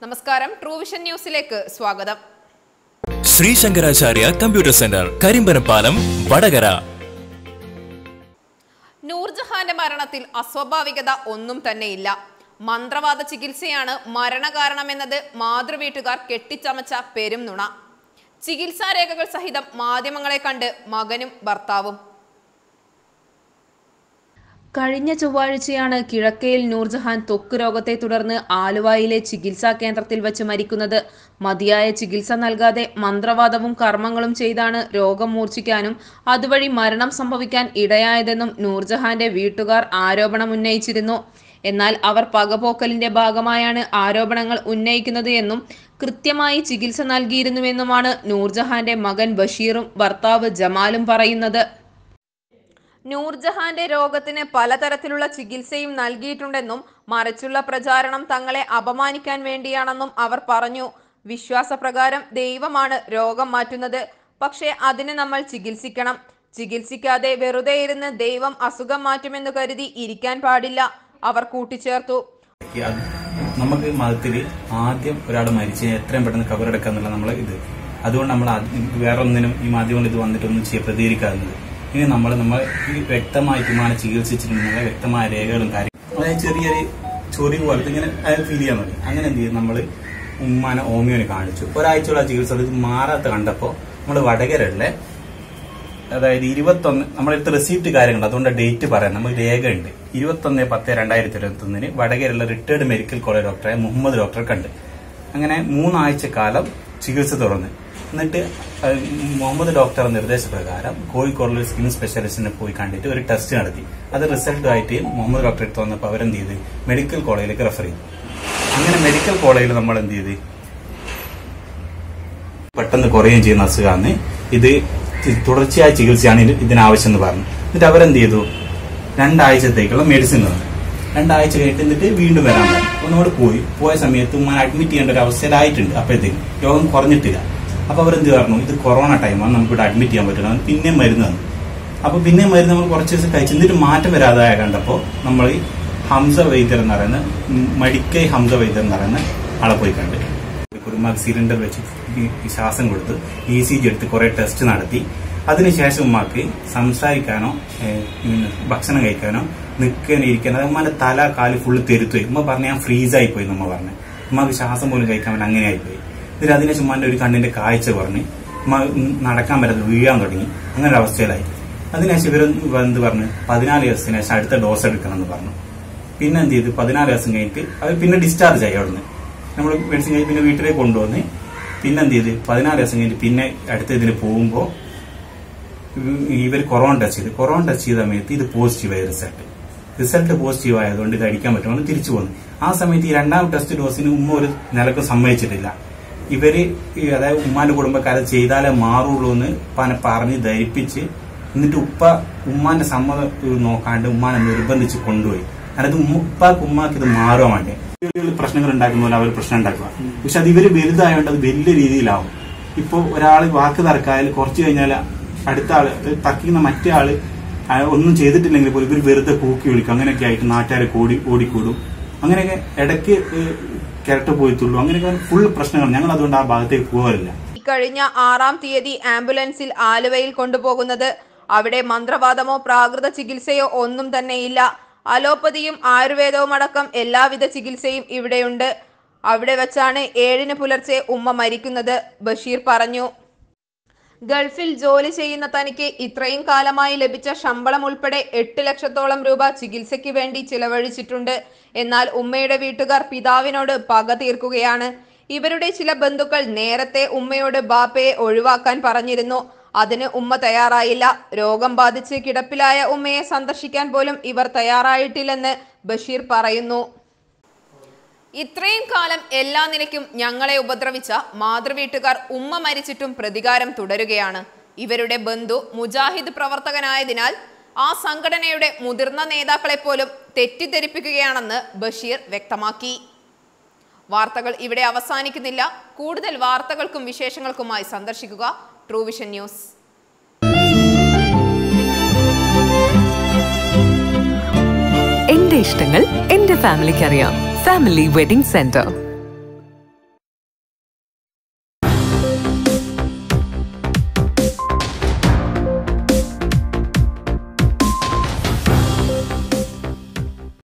നമസ്കാരം ട്രൂവിഷൻ ന്യൂസിലേക്ക് സ്വാഗതം ശ്രീ ശങ്കരാചാര്യ കമ്പ്യൂട്ടർ സെന്റർ കരിമ്പനപ്പാലം വടകര നൂർജഹാന്റെ മരണത്തിൽ അസ്വാഭാവികത ഒന്നും തന്നെയില്ല മന്ത്രവാദ ചികിത്സയാണ് മരണകാരണമെന്നത് മാതൃവീട്ടുകാർ കെട്ടിച്ചമച്ച പെരും നുണ ചികിത്സാ രേഖകൾ സഹിതം മാധ്യമങ്ങളെ കണ്ട് മകനും ഭർത്താവും കഴിഞ്ഞ ചൊവ്വാഴ്ചയാണ് കിഴക്കയിൽ നൂർജഹാൻ ത്വക്ക് രോഗത്തെ തുടർന്ന് ആലുവായിലെ ചികിത്സാ കേന്ദ്രത്തിൽ വച്ച് മരിക്കുന്നത് മതിയായ ചികിത്സ നൽകാതെ മന്ത്രവാദവും കർമ്മങ്ങളും ചെയ്താണ് രോഗം മൂർച്ഛിക്കാനും അതുവഴി മരണം സംഭവിക്കാൻ ഇടയായതെന്നും നൂർജഹാന്റെ വീട്ടുകാർ ആരോപണം ഉന്നയിച്ചിരുന്നു എന്നാൽ അവർ പകപോക്കലിന്റെ ഭാഗമായാണ് ആരോപണങ്ങൾ ഉന്നയിക്കുന്നത് എന്നും കൃത്യമായി ചികിത്സ നൽകിയിരുന്നുവെന്നുമാണ് നൂർജഹാന്റെ മകൻ ബഷീറും ഭർത്താവ് ജമാലും പറയുന്നത് നൂർജഹാന്റെ രോഗത്തിന് പലതരത്തിലുള്ള ചികിത്സയും നൽകിയിട്ടുണ്ടെന്നും മറിച്ചുള്ള പ്രചാരണം തങ്ങളെ അപമാനിക്കാൻ വേണ്ടിയാണെന്നും അവർ പറഞ്ഞു വിശ്വാസപ്രകാരം ദൈവമാണ് രോഗം മാറ്റുന്നത് പക്ഷേ അതിന് നമ്മൾ ചികിത്സിക്കണം ചികിത്സിക്കാതെ വെറുതെ ഇരുന്ന് ദൈവം അസുഖം മാറ്റുമെന്ന് കരുതി ഇരിക്കാൻ പാടില്ല അവർ കൂട്ടിച്ചേർത്തു അത് നമുക്ക് മതത്തിൽ ആദ്യം ഒരാൾ മരിച്ചു കഴിഞ്ഞാൽ എത്രയും പെട്ടെന്ന് കവറെടുക്കുക എന്നുള്ള നമ്മളെ ഇത് അതുകൊണ്ട് നമ്മൾ ആദ്യം വേറെ ഒന്നിനും ഈ മാധ്യമങ്ങൾ ഇത് വന്നിട്ടൊന്നും ചെയ്യ പ്രതികരിക്കാറുണ്ട് ഇനി നമ്മൾ നമ്മൾ ഈ വ്യക്തമായിട്ട് ഉമ്മാനെ ചികിത്സിച്ചിട്ടുണ്ടെങ്കിൽ വ്യക്തമായ രേഖകളും കാര്യങ്ങളും അതായത് ചെറിയൊരു ചൊറി പോലത്തെ ഇങ്ങനെ ഫീൽ ചെയ്യാൻ മതി അങ്ങനെ എന്ത് ചെയ്യും നമ്മൾ ഉമ്മാനെ ഹോമിയോനെ കാണിച്ചു ഒരാഴ്ചയുള്ള ചികിത്സ ഇത് മാറാത്ത കണ്ടപ്പോൾ നമ്മൾ വടകരല്ലേ അതായത് ഇരുപത്തൊന്ന് നമ്മളടുത്ത് റെസിപ്റ്റ് കാര്യങ്ങളുണ്ട് അതുകൊണ്ട് ഡേറ്റ് പറയാം നമുക്ക് രേഖയുണ്ട് ഇരുപത്തൊന്ന് പത്ത് രണ്ടായിരത്തി ഇരുപത്തി ഒന്നിന് വടകരയുള്ള റിട്ടയർഡ് മെഡിക്കൽ കോളേജ് ഡോക്ടറായ മുഹമ്മദ് ഡോക്ടറെ കണ്ട് അങ്ങനെ മൂന്നാഴ്ച കാലം ചികിത്സ തുടർന്ന് എന്നിട്ട് അഹ് മുഹമ്മദ് ഡോക്ടറുടെ നിർദ്ദേശപ്രകാരം കോഴിക്കോടിലെ ഒരു സ്കിൻ സ്പെഷ്യലിസ്റ്റിനെ പോയി കണ്ടിട്ട് ഒരു ടെസ്റ്റ് നടത്തി അത് റിസൾട്ടുമായിട്ട് മുഹമ്മദ് ഡോക്ടറെ അടുത്ത് വന്നപ്പോൾ അവരെന്ത് ചെയ്ത് മെഡിക്കൽ കോളേജിലേക്ക് റെഫർ ചെയ്തു അങ്ങനെ മെഡിക്കൽ കോളേജിൽ നമ്മൾ എന്ത് ചെയ്ത് പെട്ടെന്ന് കുറയുകയും ചെയ്യുന്ന അസുഖമാണ് ഇത് തുടർച്ചയായ ചികിത്സയാണ് ഇത് ഇതിനാവശ്യം എന്ന് പറഞ്ഞു എന്നിട്ട് അവരെന്ത് ചെയ്തു രണ്ടാഴ്ചത്തേക്കുള്ള മെഡിസിൻ തന്നു രണ്ടാഴ്ച കഴിഞ്ഞിട്ട് എന്നിട്ട് വീണ്ടും വരാൻ പറഞ്ഞു ഒന്നുകൂടെ പോയി പോയ സമയത്ത് ഉമ്മ അഡ്മിറ്റ് ചെയ്യേണ്ട ഒരു അവസ്ഥയിലായിട്ടുണ്ട് അപ്പോഴത്തേക്കും രോഗം കുറഞ്ഞിട്ടില്ല അപ്പൊ അവരെന്ത് പറഞ്ഞു ഇത് കൊറോണ ടൈമാണ് നമുക്ക് ഇവിടെ അഡ്മിറ്റ് ചെയ്യാൻ പറ്റില്ല പിന്നെ മരുന്ന് തന്നു അപ്പൊ പിന്നെ മരുന്ന് നമ്മൾ കുറച്ച് ദിവസം കഴിച്ച് എന്നിട്ട് മാറ്റം വരാതായ കണ്ടപ്പോൾ നമ്മൾ ഈ ഹംസ വൈദ്യർ എന്ന് പറയുന്ന ഉം, മടിക്കൈ ഹംസ വൈദ്യർ എന്ന് പറയുന്ന ആളെ പോയി കണ്ടു കുടുംബ സിലിണ്ടർ വെച്ച് ഈ- ഈ ശ്വാസം കൊടുത്ത് ഇ സി ജി എടുത്ത് കുറെ ടെസ്റ്റ് നടത്തി അതിനുശേഷം ഉമ്മാക്ക് സംസാരിക്കാനോ ഏഹ്, പിന്നെ ഭക്ഷണം കഴിക്കാനോ നിൽക്കാനോ ഇരിക്കാനോ അതായത് ഉമ്മാന്റെ തല കാല് ഫുള്ള് തെരുത്തു പോയി ഉമ്മ പറഞ്ഞ ഞാൻ ഫ്രീസ് ആയി പോയി ഉമ്മ പറഞ്ഞു ഉമ്മാക്ക് ശ്വാസം പോലും കഴിക്കാൻ പറ്റില്ല അങ്ങനെ ആയിപ്പോയി എന്നിട്ട് അതിനെ ഉമ്മാന്റെ ഒരു കണ്ണിന്റെ കാഴ്ച പറഞ്ഞ് ഉമ്മ ഉം നടക്കാൻ പറ്റാതെ വീഴാൻ തുടങ്ങി അങ്ങനെ ഒരു അവസ്ഥയിലായി അതിനുശേഷം ഇവർ എന്ത് പറഞ്ഞു പതിനാല് ദിവസത്തിന് ശേഷം അടുത്ത ഡോസ് എടുക്കണം എന്ന് പറഞ്ഞു പിന്നെ എന്ത് ചെയ്തു പതിനാല് ദിവസം കഴിഞ്ഞിട്ട് അവർ പിന്നെ ഡിസ്ചാർജ് ആയി അവിടുന്ന് നമ്മൾ മെഡിസിൻ കഴിഞ്ഞ് പിന്നെ വീട്ടിലേക്ക് കൊണ്ടുവന്ന് പിന്നെ എന്ത് ചെയ്ത് പതിനാല് ദിവസം കഴിഞ്ഞിട്ട് പിന്നെ അടുത്ത ഇതിന് പോകുമ്പോൾ ഇവർ കൊറോണ ടെസ്റ്റ് ചെയ്ത് കൊറോണ ടെസ്റ്റ് ചെയ്ത സമയത്ത് ഇത് പോസിറ്റീവ് ആയ റിസൾട്ട് റിസൾട്ട് പോസിറ്റീവ് ആയതുകൊണ്ട് ഇത് അടിക്കാൻ പറ്റുമെന്ന് തിരിച്ചു പോന്നു ആ സമയത്ത് ഈ രണ്ടാം ടെസ്റ്റ് ഡോസിന് ഉമ്മ ഒരു നിലക്കും സമ്മതിച്ചിട്ടില്ല ഇവര് ഈ അതായത് ഉമ്മാന്റെ കുടുംബക്കാരെ ചെയ്താലേ മാറുള്ളൂ എന്ന് ഉപ്പാനെ പറഞ്ഞ് ധരിപ്പിച്ച് എന്നിട്ട് ഉപ്പ ഉമ്മാന്റെ സമ്മതം ഏഹ്, നോക്കാണ്ട് ഉമ്മാനെ നിർബന്ധിച്ച് കൊണ്ടുപോയി അതായത് ഉമ്മ ഉപ്പാക്ക് ഉമ്മാക്ക് ഇത് മാറുവാൻ വേണ്ടി വീടുകളിൽ പ്രശ്നങ്ങൾ ഉണ്ടാക്കുന്ന പോലെ അവർ പ്രശ്നം ഉണ്ടാക്കുക പക്ഷെ അത് ഇവര് വലുതായതുകൊണ്ട് അത് വലിയ രീതിയിലാവും ഇപ്പൊ ഒരാൾ വാക്ക് തർക്കായാൽ കുറച്ച് കഴിഞ്ഞാൽ അടുത്ത ആള് തർക്കിക്കുന്ന മറ്റേ ആള് ആ ഒന്നും ചെയ്തിട്ടില്ലെങ്കിൽ പോലും ഇവർ വെറുതെ കൂക്കി വിളിക്കും അങ്ങനെയൊക്കെ ആയിട്ട് നാട്ടുകാരെ കൂടി ഓടിക്കൂടും അങ്ങനെയൊക്കെ ഇടയ്ക്ക് ക്യാരക്ടർ പോയിട്ടുള്ളൂ അങ്ങനെയൊക്കെ ഫുൾ പ്രശ്നങ്ങൾ ഞങ്ങൾ അതുകൊണ്ട് ആ ഭാഗത്തേക്ക് പോകാറില്ല ഇക്കഴിഞ്ഞ ആറാം തീയതി ആംബുലൻസിൽ ആലുവയിൽ കൊണ്ടുപോകുന്നത് അവിടെ മന്ത്രവാദമോ പ്രാകൃത ചികിത്സയോ ഒന്നും തന്നെയില്ല അലോപ്പതിയും ആയുർവേദവും അടക്കം എല്ലാവിധ ചികിത്സയും ഇവിടെയുണ്ട് അവിടെ വെച്ചാണ് ഏഴിന് പുലർച്ചെ ഉമ്മ മരിക്കുന്നത് ബഷീർ പറഞ്ഞു ഗൾഫിൽ ജോലി ചെയ്യുന്ന തനിക്ക് ഇത്രയും കാലമായി ലഭിച്ച ശമ്പളം ഉൾപ്പെടെ എട്ട് ലക്ഷത്തോളം രൂപ ചികിത്സയ്ക്ക് വേണ്ടി ചിലവഴിച്ചിട്ടുണ്ട് എന്നാൽ ഉമ്മയുടെ വീട്ടുകാർ പിതാവിനോട് പക തീർക്കുകയാണ് ഇവരുടെ ചില ബന്ധുക്കൾ നേരത്തെ ഉമ്മയോട് ബാപ്പയെ ഒഴിവാക്കാൻ പറഞ്ഞിരുന്നു അതിന് ഉമ്മ തയ്യാറായില്ല രോഗം ബാധിച്ച് കിടപ്പിലായ ഉമ്മയെ സന്ദർശിക്കാൻ പോലും ഇവർ തയ്യാറായിട്ടില്ലെന്ന് ബഷീർ പറയുന്നു ഇത്രയും കാലം എല്ലാ നിലയ്ക്കും ഞങ്ങളെ ഉപദ്രവിച്ച മാതൃവീട്ടുകാർ ഉമ്മ മരിച്ചിട്ടും പ്രതികാരം തുടരുകയാണ് ഇവരുടെ ബന്ധു മുജാഹിദ് പ്രവർത്തകനായതിനാൽ ആ സംഘടനയുടെ മുതിർന്ന നേതാക്കളെ പോലും തെറ്റിദ്ധരിപ്പിക്കുകയാണെന്ന് ബഷീർ വ്യക്തമാക്കി വാർത്തകൾ ഇവിടെ അവസാനിക്കുന്നില്ല കൂടുതൽ വാർത്തകൾക്കും വിശേഷങ്ങൾക്കുമായി സന്ദർശിക്കുക ട്രൂവിഷൻ ന്യൂസ് എന്റെ ഇഷ്ടങ്ങൾ എന്റെ ഫാമിലിക്ക് അറിയാം ഫാമിലി വെഡിംഗ് സെന്റർ